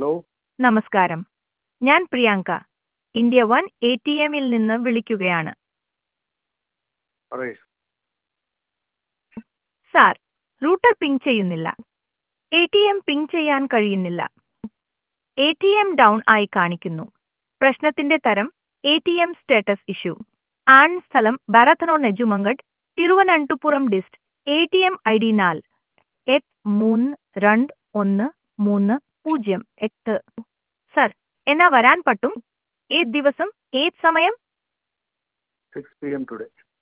hello നമസ്കാരം ഞാൻ Priyanka India one A T എമ്മിൽ നിന്ന് വിളിക്കുകയാണ് പറയ് സാർ റൂട്ടർ പിങ് ചെയ്യുന്നില്ല എ ടി എം പിങ് ചെയ്യാൻ കഴിയുന്നില്ല എ ടി എം ഡൗൺ ആയി കാണിക്കുന്നു പ്രശ്നത്തിന്റെ തരം A T M status issue ആൺ സ്ഥലം ബാരത്തനോ Nedumangad Thiruvananthapuram dist A T M I D നാല് എട്ട് മൂന്ന് രണ്ട് ഒന്ന് മൂന്ന് പൂജ്യം എട്ട് സർ എന്നാ വരാൻ പറ്റും ഏത് ദിവസം ഏത് സമയം സിക്സ് പി എം ടുഡേ